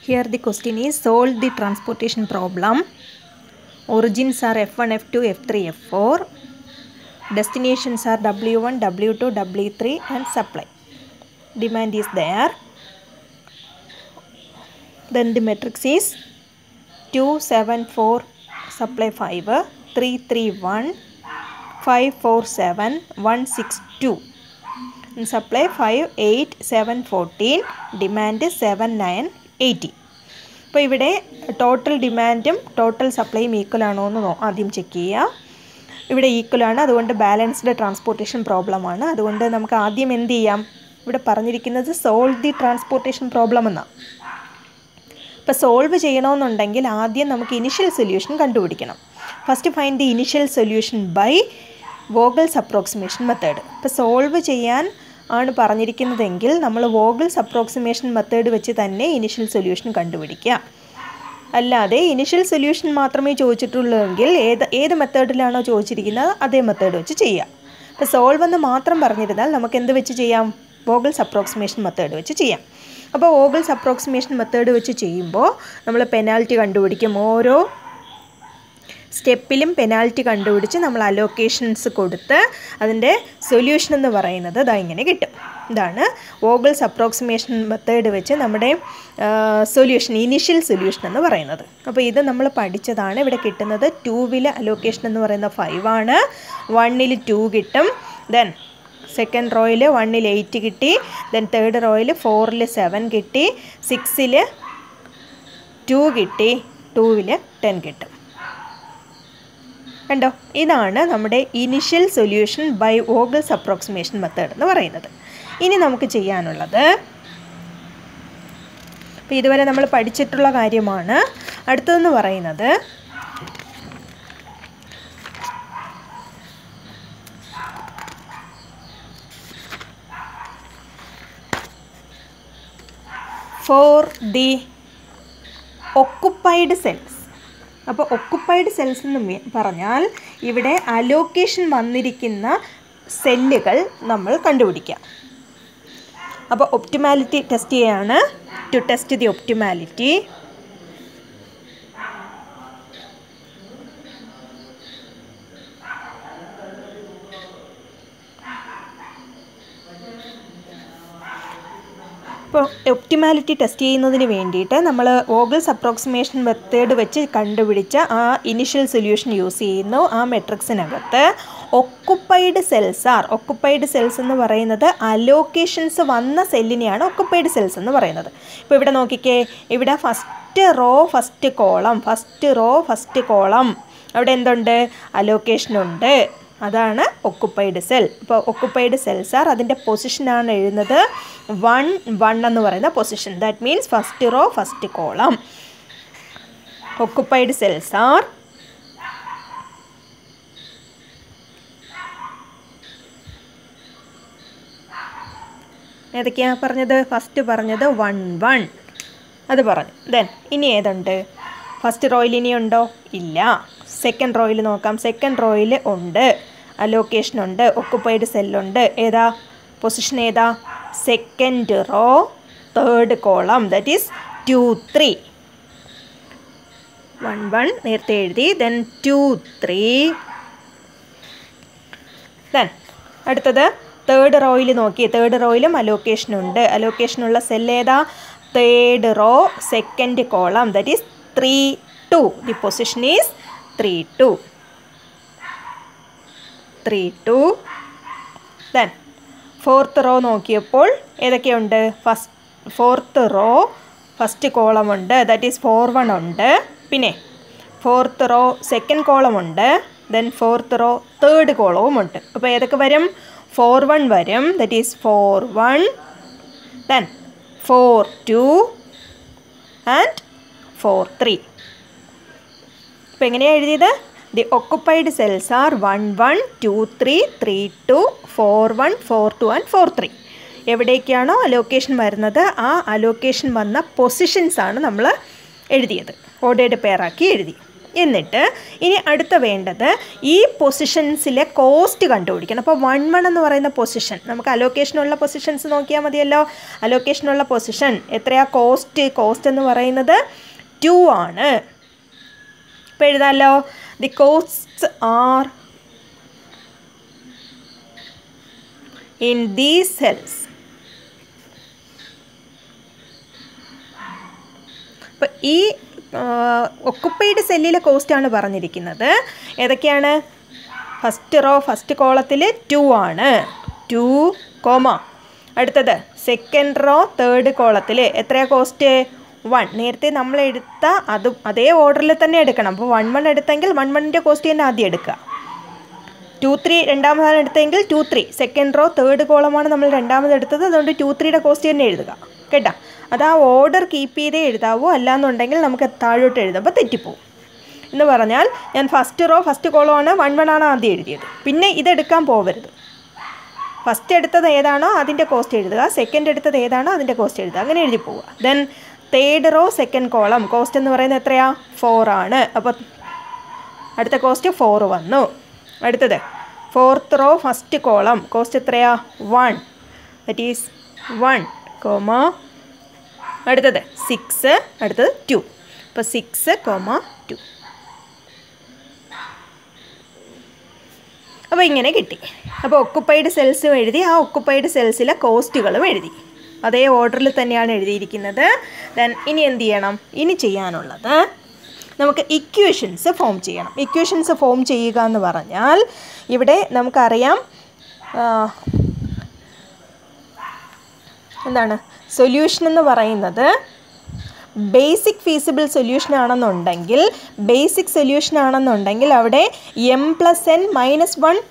Here the question is solve the transportation problem. Origins are F1, F2, F3, F4. Destinations are W1, W2, W3 and supply. Demand is there. Then the matrix is 2, 7, 4, supply 5, 3, 3, 1, 5, 4, 7, 1, 6, 2. And supply 5, 8, 7, 14, demand 7, 9, 80. അപ്പോൾ ഇവിടെ total ഡിമാൻഡും total സപ്ലൈയും equal ആണോ എന്ന് no- ആദ്യം check ചെയ്യുക ഇവിടെ equal ആണ് അതുകൊണ്ട് ബാലൻസ്ഡ് ട്രാൻസ്പോർട്ടേഷൻ പ്രോബ്ലം ആണ് അതുകൊണ്ട് നമുക്ക് ആദ്യം എന്ത് ചെയ്യാം ഇവിടെ പറഞ്ഞിരിക്കുന്നത് സോൾവ് ദി ട്രാൻസ്പോർട്ടേഷൻ പ്രോബ്ലം എന്നാണ് ഇപ്പോൾ സോൾവ് ചെയ്യണമെന്നുണ്ടെങ്കിൽ ആദ്യം നമുക്ക് ഇനിഷ്യൽ സൊല്യൂഷൻ കണ്ടുപിടിക്കണം first find the initial solution by Vogel's approximation method ഇപ്പോൾ സോൾവ് ചെയ്യാൻ ആണ് പറഞ്ഞിരിക്കുന്നതെങ്കിൽ നമ്മൾ വോഗൽസ് അപ്രോക്സിമേഷൻ മെത്തേഡ് വെച്ച് തന്നെ ഇനിഷ്യൽ സൊല്യൂഷൻ കണ്ടുപിടിക്കുക അല്ലാതെ ഇനിഷ്യൽ സൊല്യൂഷൻ മാത്രമേ ചോദിച്ചിട്ടുള്ളൂവെങ്കിൽ ഏത് ഏത് മെത്തേഡിലാണോ ചോദിച്ചിരിക്കുന്നത് അതേ മെത്തേഡ് വെച്ച് ചെയ്യാം ഇപ്പോൾ സോൾവ് എന്ന് മാത്രം പറഞ്ഞിരുന്നാൽ നമുക്ക് എന്ത് വെച്ച് ചെയ്യാം വോഗൽസ് അപ്രോക്സിമേഷൻ മെത്തേഡ് വെച്ച് ചെയ്യാം അപ്പോൾ വോഗൽസ് അപ്രോക്സിമേഷൻ മെത്തേഡ് വെച്ച് ചെയ്യുമ്പോൾ നമ്മൾ പെനാൽറ്റി കണ്ടുപിടിക്കും ഓരോ സ്റ്റെപ്പിലും പെനാൽറ്റി കണ്ടുപിടിച്ച് നമ്മൾ അലോക്കേഷൻസ് കൊടുത്ത് അതിൻ്റെ സൊല്യൂഷൻ എന്ന് പറയുന്നത് ഇതാ ഇങ്ങനെ കിട്ടും ഇതാണ് വോഗൽസ് അപ്രോക്സിമേഷൻ മെത്തേഡ് വെച്ച് നമ്മുടെ സൊല്യൂഷൻ ഇനിഷ്യൽ സൊല്യൂഷൻ എന്ന് പറയുന്നത് അപ്പോൾ ഇത് നമ്മൾ പഠിച്ചതാണ് ഇവിടെ കിട്ടുന്നത് ടൂവിൽ അലോക്കേഷൻ എന്ന് പറയുന്ന ഫൈവ് ആണ് വണ്ണിൽ ടു കിട്ടും ദെൻ സെക്കൻഡ് റോയിൽ വണ്ണിൽ എയ്റ്റ് കിട്ടി ദെൻ തേർഡ് റോയിൽ ഫോറിൽ സെവൻ കിട്ടി സിക്സിൽ ടു കിട്ടി ടൂവിൽ ടെൻ കിട്ടും കണ്ടോ ഇതാണ് നമ്മുടെ initial solution by Vogel's approximation method എന്ന് പറയുന്നത് ഇനി നമുക്ക് ചെയ്യാനുള്ളത് അപ്പോൾ ഇതുവരെ നമ്മൾ പഠിച്ചിട്ടുള്ള കാര്യമാണ് അടുത്തതെന്ന് പറയുന്നത് ഫോർ ദി ഒക്കുപ്പൈഡ് സെൽസ് അപ്പോൾ ഒക്കുപ്പൈഡ് സെൽസ് എന്ന് മി- പറഞ്ഞാൽ ഇവിടെ അലോക്കേഷൻ വന്നിരിക്കുന്ന സെല്ലുകൾ നമ്മൾ കണ്ടുപിടിക്കുക അപ്പോൾ ഒപ്റ്റിമാലിറ്റി ടെസ്റ്റ് ചെയ്യാണ് ടു ടെസ്റ്റ് ദി ഒപ്റ്റിമാലിറ്റി ഇപ്പോൾ ഒപ്റ്റിമാലിറ്റി ടെസ്റ്റ് ചെയ്യുന്നതിന് വേണ്ടിയിട്ട് നമ്മൾ ഓഗൽസ് അപ്രോക്സിമേഷൻ മെത്തേഡ് വെച്ച് കണ്ടുപിടിച്ച ആ ഇനിഷ്യൽ സൊല്യൂഷൻ യൂസ് ചെയ്യുന്നു ആ മെട്രിക്സിനകത്ത് occupied cells are occupied cells എന്ന് പറയുന്നത് അലോക്കേഷൻസ് വന്ന സെല്ലിനെയാണ് ഒക്കുപ്പൈഡ് സെൽസ് എന്ന് പറയുന്നത് ഇപ്പോൾ ഇവിടെ നോക്കിക്കേ ഇവിടെ first row first column first row first column അവിടെ എന്തുണ്ട് അലോക്കേഷൻ ഉണ്ട് അതാണ് ഒക്കുപ്പൈഡ് സെൽ ഇപ്പോൾ ഒക്കുപ്പൈഡ് സെൽസ് ആർ അതിൻ്റെ പൊസിഷനാണ് എഴുതുന്നത് വൺ വൺ എന്ന് പറയുന്ന position that means first row first column occupied cells are ഏതൊക്കെയാണ് പറഞ്ഞത് ഫസ്റ്റ് പറഞ്ഞത് വൺ വൺ അത് പറഞ്ഞു ദെൻ ഇനി ഏതുണ്ട് ഫസ്റ്റ് റോയിൽ ഇനി ഉണ്ടോ ഇല്ല സെക്കൻഡ് റോയിൽ നോക്കാം സെക്കൻഡ് റോയിൽ ഉണ്ട് അലോക്കേഷൻ ഉണ്ട് ഒക്കുപ്പൈഡ് സെല്ലുണ്ട് ഏതാ പൊസിഷൻ ഏതാ second row third column that is two three one one നേരത്തെ എഴുതി ദെൻ ടു ത്രീ ദെൻ അടുത്തത് തേർഡ് റോയിൽ നോക്കി തേർഡ് റോയിലും അലോക്കേഷൻ ഉണ്ട് അലോക്കേഷനുള്ള സെൽ ഏതാ third row second column that is three two the position is three two three two then fourth row നോക്കിയപ്പോൾ ഏതൊക്കെയുണ്ട് first fourth row first column ഉണ്ട് ദാറ്റ് ഈസ് ഫോർ വൺ ഉണ്ട് പിന്നെ ഫോർത്ത് റോ സെക്കൻഡ് കോളം ഉണ്ട് then fourth raw third കോളവും ഉണ്ട് അപ്പോൾ ഏതൊക്കെ വരും ഫോർ വൺ വരും that is four one then four two and four three അപ്പോൾ എങ്ങനെയാണ് എഴുതിയത് the occupied cells are one one two three three two four one four two and four three എവിടേക്കാണോ അലോക്കേഷൻ വരുന്നത് ആ അലോക്കേഷൻ വന്ന positions ആണ് നമ്മൾ എഴുതിയത് ഓർഡേഡ് പെയറാക്കി എഴുതി എന്നിട്ട് ഇനി അടുത്ത വേണ്ടത് ഈ പൊസിഷൻസിലെ കോസ്റ്റ് കണ്ടുപിടിക്കണം അപ്പോൾ വൺ വൺ എന്ന് പറയുന്ന പൊസിഷൻ നമുക്ക് അലോക്കേഷനുള്ള പൊസിഷൻസ് നോക്കിയാൽ മതിയല്ലോ അലോക്കേഷനുള്ള പൊസിഷൻ എത്രയാ കോസ്റ്റ് കോസ്റ്റ് എന്ന് പറയുന്നത് ടു ആണ് ഇപ്പോൾ എഴുതാമല്ലോ the costs are in these cells അപ്പോൾ ഈ ഒക്കുപ്പൈഡ് സെല്ലിലെ കോസ്റ്റാണ് പറഞ്ഞിരിക്കുന്നത് ഏതൊക്കെയാണ് ഫസ്റ്റ് റോ ഫസ്റ്റ് കോളത്തിൽ ടു ആണ് ടു കോമ അടുത്തത് സെക്കൻഡ് റോ തേർഡ് കോളത്തിൽ എത്രയാ കോസ്റ്റ് വൺ നേരത്തെ നമ്മൾ എടുത്ത അത് അതേ ഓർഡറിൽ തന്നെ എടുക്കണം അപ്പോൾ വൺ വൺ എടുത്തെങ്കിൽ വൺ വണ്ണിൻ്റെ കോസ്റ്റ് തന്നെ ആദ്യം എടുക്കുക ടു ത്രീ രണ്ടാമതാണ് എടുത്തതെങ്കിൽ two three second row third കോളമാണ് നമ്മൾ രണ്ടാമത് എടുത്തത് അതുകൊണ്ട് ടു ത്രീയുടെ കോസ്റ്റ് തന്നെ എഴുതുക കേട്ടോ അത് ആ ഓർഡർ കീപ്പ് ചെയ്തേ എഴുതാവൂ അല്ലാന്നുണ്ടെങ്കിൽ നമുക്ക് താഴോട്ട് എഴുതുമ്പോൾ തെറ്റിപ്പോവും എന്ന് പറഞ്ഞാൽ ഞാൻ ഫസ്റ്റ് റോ ഫസ്റ്റ് കോളമാണ് വൺ വൺ ആണ് ആദ്യം എഴുതിയത് പിന്നെ ഇതെടുക്കാൻ പോകരുത് ഫസ്റ്റ് എടുത്തത് ഏതാണോ അതിൻ്റെ കോസ്റ്റ് എഴുതുക സെക്കൻഡ് എടുത്തത് ഏതാണോ അതിൻ്റെ കോസ്റ്റ് എഴുതുക അങ്ങനെ എഴുതി പോവുക then third row second column cost എന്ന് പറയുന്നത് എത്രയാ ഫോർ ആണ് അപ്പോൾ അടുത്ത കോസ്റ്റ് ഫോർ വന്നു അടുത്തത് fourth row first column cost എത്രയാ one that is one comma അടുത്തത് സിക്സ് അടുത്തത് ടു അപ്പോൾ സിക്സ് കോമ ടു അപ്പോൾ ഇങ്ങനെ കിട്ടി അപ്പോൾ ഒക്കുപ്പൈഡ് സെൽസും എഴുതി ആ ഒക്കുപ്പൈഡ് സെൽസിലെ കോസ്റ്റുകളും എഴുതി അതേ ഓർഡറിൽ തന്നെയാണ് എഴുതിയിരിക്കുന്നത് ദെൻ ഇനി എന്ത് ചെയ്യണം ഇനി ചെയ്യാനുള്ളത് നമുക്ക് ഇക്വേഷൻസ് ഫോം ചെയ്യണം ഇക്വേഷൻസ് ഫോം ചെയ്യുക എന്ന് പറഞ്ഞാൽ ഇവിടെ നമുക്കറിയാം എന്താണ് സൊല്യൂഷൻ എന്ന് പറയുന്നത് ബേസിക് ഫീസിബിൾ സൊല്യൂഷൻ ആണെന്നുണ്ടെങ്കിൽ ബേസിക് സൊല്യൂഷൻ ആണെന്നുണ്ടെങ്കിൽ അവിടെ M plus N minus one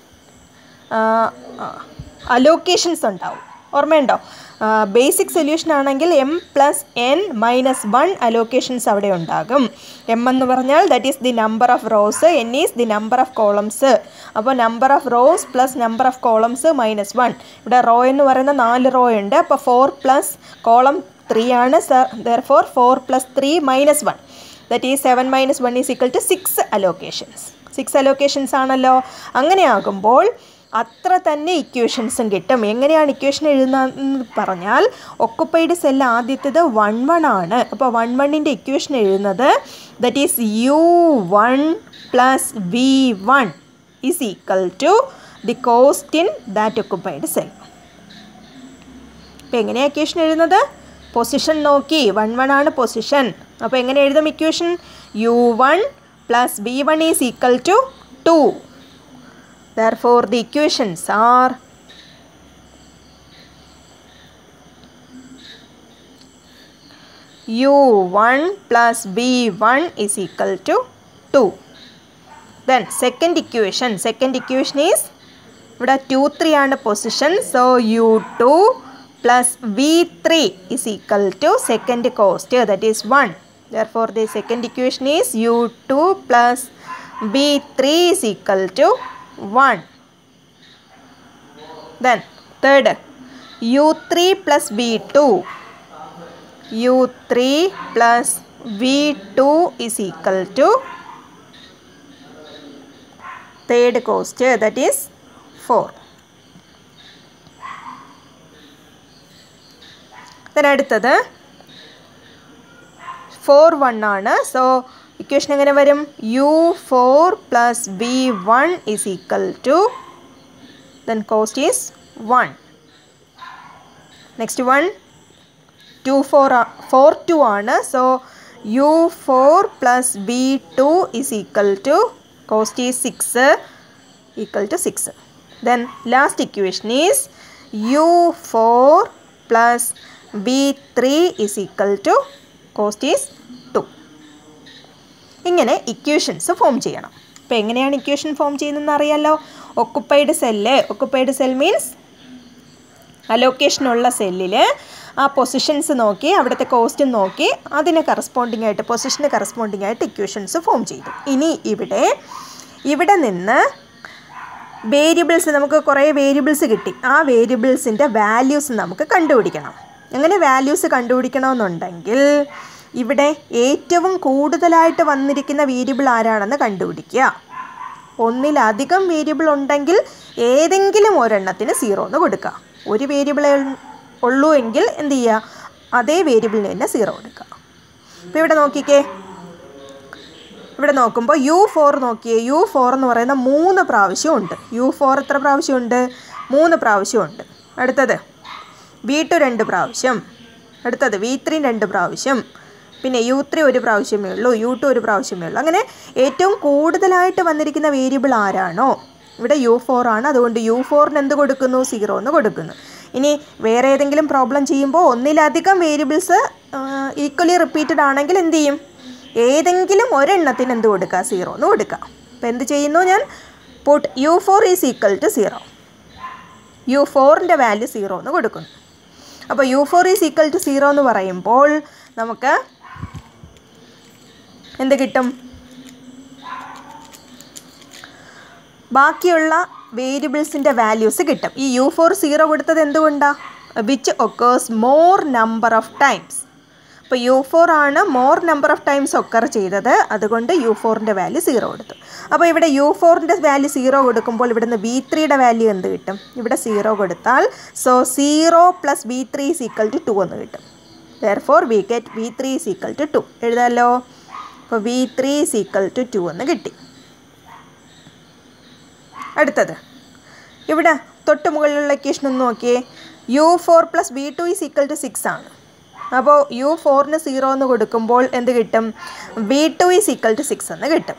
allocations ഉണ്ടാവും ഓർമ്മയുണ്ടോ ബേസിക് സൊല്യൂഷൻ ആണെങ്കിൽ M plus N minus one allocations അവിടെ ഉണ്ടാകും എം എന്ന് പറഞ്ഞാൽ that is the number of rows N is the number of columns അപ്പോൾ number of rows plus number of columns minus one ഇവിടെ row എന്ന് പറയുന്ന നാല് റോ ഉണ്ട് അപ്പോൾ ഫോർ പ്ലസ് കോളം ത്രീ ആണ് സർ ദർ four four plus three minus one that is seven minus one is equal to six allocations six allocations ആണല്ലോ അങ്ങനെ ആകുമ്പോൾ അത്ര തന്നെ ഇക്വേഷൻസും കിട്ടും എങ്ങനെയാണ് ഇക്വേഷൻ എഴുതുന്നതെന്ന് പറഞ്ഞാൽ ഒക്കുപ്പൈഡ് സെല്ല് ആദ്യത്തേത് വൺ വൺ ആണ് അപ്പോൾ വൺ വണ്ണിൻ്റെ ഇക്വേഷൻ എഴുതുന്നത് that is U one plus V one is equal to the cost in that occupied cell അപ്പോൾ എങ്ങനെയാണ് ഇക്വേഷൻ എഴുതുന്നത് പൊസിഷൻ നോക്കി വൺ വൺ ആണ് പൊസിഷൻ അപ്പോൾ എങ്ങനെ എഴുതും equation U one plus V one is equal to two Therefore, the equations are u1 plus v1 is equal to 2. Then second equation, second equation is ഇവിടെ two three ആണ് position so u two plus v three is equal to second cost that is one therefore the second equation is u two plus v three is equal to one then third u3 plus v2 u3 plus v2 is equal to third cost that is 4 then അടുത്തത് four one ആണ് so equation എങ്ങനെ വരും u four plus V one is equal to then cost is 1 next one 2 4 uh, 4 2 ആണ് so u4 plus v2 is equal to cost is 6 equal to 6 then last equation is u4 plus v3 is equal to cost is 2 ഇങ്ങനെ equations form ചെയ്യണം അപ്പോൾ എങ്ങനെയാണ് equation form ചെയ്യുന്നതെന്ന് അറിയാമല്ലോ occupied cell occupied cell means അലോക്കേഷനുള്ള സെല്ലിൽ ആ positions നോക്കി അവിടുത്തെ കോസ്റ്റ് നോക്കി അതിന് കറസ്പോണ്ടിങ് ആയിട്ട് പൊസിഷന് കറസ്പോണ്ടിങ് ആയിട്ട് ഇക്വേഷൻസ് ഫോം ചെയ്തു ഇനി ഇവിടെ ഇവിടെ നിന്ന് വേരിയബിൾസ് നമുക്ക് കുറേ വേരിയബിൾസ് കിട്ടി ആ വേരിയബിൾസിൻ്റെ വാല്യൂസ് നമുക്ക് കണ്ടുപിടിക്കണം അങ്ങനെ വാല്യൂസ് കണ്ടുപിടിക്കണമെന്നുണ്ടെങ്കിൽ ഇവിടെ ഏറ്റവും കൂടുതലായിട്ട് വന്നിരിക്കുന്ന വേരിയബിൾ ആരാണെന്ന് കണ്ടുപിടിക്കുക ഒന്നിലധികം വേരിയബിൾ ഉണ്ടെങ്കിൽ ഏതെങ്കിലും ഒരെണ്ണത്തിന് സീറോ എന്ന് കൊടുക്കുക ഒരു വേരിയബിളേ ഉള്ളൂ എങ്കിൽ എന്ത് ചെയ്യുക അതേ വേരിയബിളിന് തന്നെ സീറോ കൊടുക്കുക അപ്പോൾ ഇവിടെ നോക്കിക്കേ ഇവിടെ നോക്കുമ്പോൾ യു ഫോർ നോക്കിയേ യു ഫോർ എന്ന് പറയുന്ന മൂന്ന് പ്രാവശ്യമുണ്ട് യു ഫോർ എത്ര പ്രാവശ്യമുണ്ട് മൂന്ന് പ്രാവശ്യമുണ്ട് അടുത്തത് വി ടു രണ്ട് പ്രാവശ്യം അടുത്തത് വി ത്രീ രണ്ട് പ്രാവശ്യം പിന്നെ യു ത്രീ ഒരു പ്രാവശ്യമേ ഉള്ളൂ യു ടു ഒരു പ്രാവശ്യമേ ഉള്ളൂ അങ്ങനെ ഏറ്റവും കൂടുതലായിട്ട് വന്നിരിക്കുന്ന വേരിയബിൾ ആരാണോ ഇവിടെ യു ഫോർ ആണ് അതുകൊണ്ട് യു ഫോറിന് എന്ത് കൊടുക്കുന്നു സീറോ എന്ന് കൊടുക്കുന്നു ഇനി വേറെ ഏതെങ്കിലും പ്രോബ്ലം ചെയ്യുമ്പോൾ ഒന്നിലധികം വേരിയബിൾസ് ഈക്വലി റിപ്പീറ്റഡ് ആണെങ്കിൽ എന്ത് ചെയ്യും ഏതെങ്കിലും ഒരെണ്ണത്തിന് എന്ത് കൊടുക്കുക സീറോ എന്ന് കൊടുക്കുക അപ്പോൾ എന്ത് ചെയ്യുന്നു ഞാൻ put u four is equal to zero u ഫോറിൻ്റെ വാല്യൂ സീറോ എന്ന് കൊടുക്കുന്നു അപ്പോൾ u four is equal to zero എന്ന് പറയുമ്പോൾ നമുക്ക് എന്ത് കിട്ടും ബാക്കിയുള്ള വേരിയബിൾസിൻ്റെ വാല്യൂസ് കിട്ടും ഈ യു ഫോർ സീറോ കൊടുത്തത് എന്തുകൊണ്ടാണ് which occurs more number of times അപ്പോൾ യു ഫോർ ആണ് more number of times occur ചെയ്തത് അതുകൊണ്ട് യു ഫോറിൻ്റെ വാല്യൂ സീറോ കൊടുത്തു അപ്പോൾ ഇവിടെ യു ഫോറിൻ്റെ വാല്യൂ സീറോ കൊടുക്കുമ്പോൾ ഇവിടുന്ന് വി ത്രീയുടെ വാല്യൂ എന്ത് കിട്ടും ഇവിടെ സീറോ കൊടുത്താൽ so zero plus v three is equal to two എന്ന് കിട്ടും therefore we get v three is equal to two എഴുതാമല്ലോ അപ്പോൾ v three is equal to two എന്ന് കിട്ടി അടുത്തത് ഇവിടെ തൊട്ട് മുകളിലുള്ള ഇക്വേഷൻ ഒന്ന് നോക്കിയേ u four plus v two is equal to six ആണ് അപ്പോൾ യു ഫോറിന് സീറോ എന്ന് കൊടുക്കുമ്പോൾ എന്ത് കിട്ടും v two is equal to six എന്ന് കിട്ടും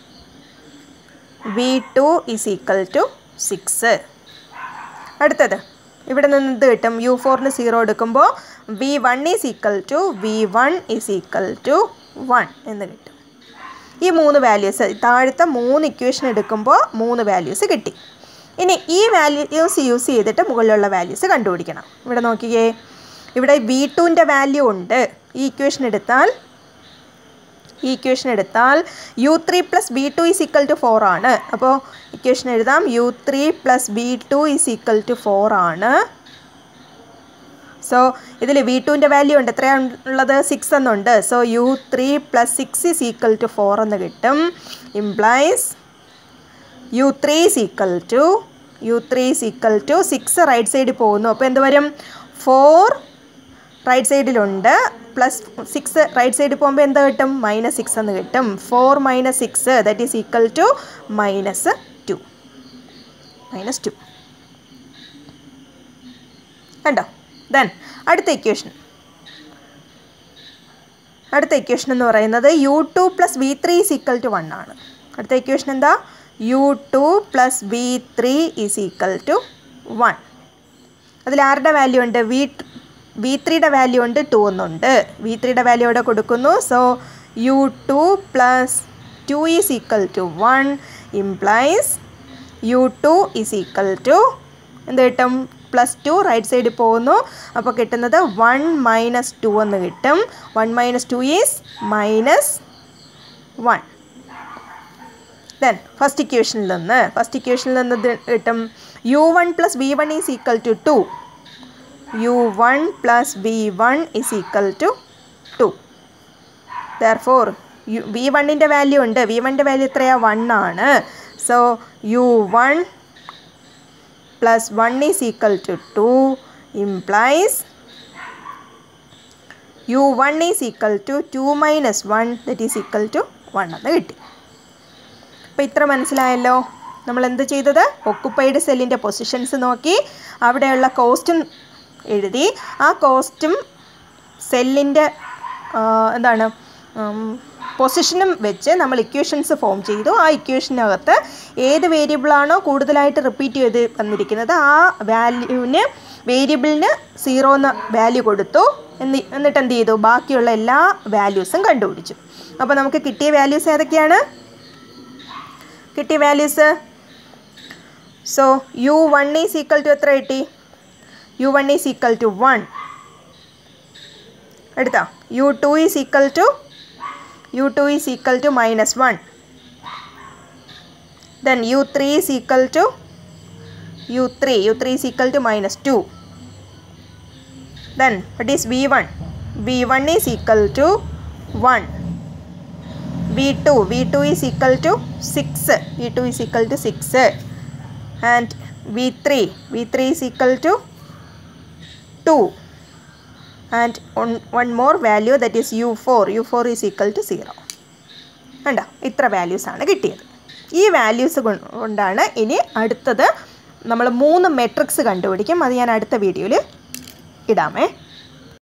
v two is equal to six അടുത്തത് ഇവിടെ നിന്ന് എന്ത് കിട്ടും യു ഫോറിന് സീറോ എടുക്കുമ്പോൾ v one is equal to v one is equal to one എന്ന് കിട്ടും ഈ മൂന്ന് വാല്യൂസ് താഴത്തെ മൂന്ന് ഇക്വേഷൻ എടുക്കുമ്പോൾ മൂന്ന് വാല്യൂസ് കിട്ടി ഇനി ഈ വാല്യൂസ് യൂസ് ചെയ്തിട്ട് മുകളിലുള്ള വാല്യൂസ് കണ്ടുപിടിക്കണം ഇവിടെ നോക്കിയേ ഇവിടെ വി ടുവിൻ്റെ വാല്യൂ ഉണ്ട് ഈ ഇക്വേഷൻ എടുത്താൽ ഈ ഇക്വേഷൻ എടുത്താൽ u three plus v two is equal to four ആണ് അപ്പോൾ ഇക്വേഷൻ എഴുതാം u three plus v two is equal to four ആണ് സോ ഇതിൽ വി ടുവിൻ്റെ വാല്യൂ ഉണ്ട് എത്രയാണ് ഉള്ളത് സിക്സ് എന്നുണ്ട് so u three plus six is equal to four എന്ന് കിട്ടും implies u three is equal to u three is equal to six right സൈഡിൽ പോകുന്നു അപ്പോൾ എന്ത് വരും ഫോർ റൈറ്റ് സൈഡിലുണ്ട് പ്ലസ് സിക്സ് റൈറ്റ് സൈഡിൽ പോകുമ്പോൾ എന്താ കിട്ടും മൈനസ് സിക്സ് എന്ന് കിട്ടും four minus six that is equal to minus two minus two കണ്ടോ ദെൻ അടുത്ത ഇക്വേഷൻ അടുത്ത ഇക്വേഷൻ എന്ന് പറയുന്നത് u two plus v three is equal to one ആണ് അടുത്ത ഇക്വേഷൻ എന്താ u two plus v three is equal to one അതിൽ ആരുടെ വാല്യൂ ഉണ്ട് വി വി ത്രീയുടെ വാല്യൂ ഉണ്ട് ടു എന്നുണ്ട് വി ത്രീയുടെ വാല്യൂ ഇവിടെ കൊടുക്കുന്നു so u two plus two is equal to one implies u two is equal to എന്ത് കിട്ടും പ്ലസ് ടു റൈറ്റ് സൈഡിൽ പോകുന്നു അപ്പോൾ കിട്ടുന്നത് വൺ മൈനസ് ടു എന്ന് കിട്ടും one minus two is minus one then first ഇക്വേഷനിൽ നിന്ന് ഫസ്റ്റ് ഇക്വേഷനിൽ നിന്ന് ഇത് കിട്ടും u one plus V one is equal to two u one plus V one is equal to two therefore u v വണ്ണിൻ്റെ value ഉണ്ട് v വണ്ണിൻ്റെ value എത്രയാണ് വൺ ആണ് so u one plus one is equal to two implies u one is equal to two minus one that is equal to one എന്ന് കിട്ടി അപ്പോൾ ഇത്ര മനസ്സിലായല്ലോ നമ്മൾ എന്ത് ചെയ്തത് ഒക്കുപ്പൈഡ് സെല്ലിൻ്റെ പൊസിഷൻസ് നോക്കി അവിടെയുള്ള കോസ്റ്റും എഴുതി ആ കോസ്റ്റും സെല്ലിൻ്റെ എന്താണ് പൊസിഷനും വെച്ച് നമ്മൾ ഇക്വേഷൻസ് ഫോം ചെയ്തു ആ ഇക്വേഷനകത്ത് ഏത് വേരിയബിളാണോ കൂടുതലായിട്ട് റിപ്പീറ്റ് ചെയ്ത് വന്നിരിക്കുന്നത് ആ വാല്യൂവിന് വേരിയബിളിന് സീറോ എന്ന വാല്യൂ കൊടുത്തു എന്നി എന്നിട്ട് എന്ത് ചെയ്തു ബാക്കിയുള്ള എല്ലാ വാല്യൂസും കണ്ടുപിടിച്ചു അപ്പോൾ നമുക്ക് കിട്ടിയ വാല്യൂസ് ഏതൊക്കെയാണ് കിട്ടിയ values so u one is equal to എത്ര കിട്ടി u one is equal to one എടുത്താ u two is equal to u two is equal to minus one then u three is equal to u three u three is equal to minus two then what is v one v one is equal to one v two v two is equal to six v two is equal to six and v three v three is equal to two and one more value that is u four u four is equal to zero കണ്ടോ ഇത്ര വാല്യൂസാണ് കിട്ടിയത് ഈ values കൊണ്ടാണ് ഇനി അടുത്തത് നമ്മൾ മൂന്ന് matrix കണ്ടുപിടിക്കും അത് ഞാൻ അടുത്ത വീഡിയോയിൽ ഇടാമേ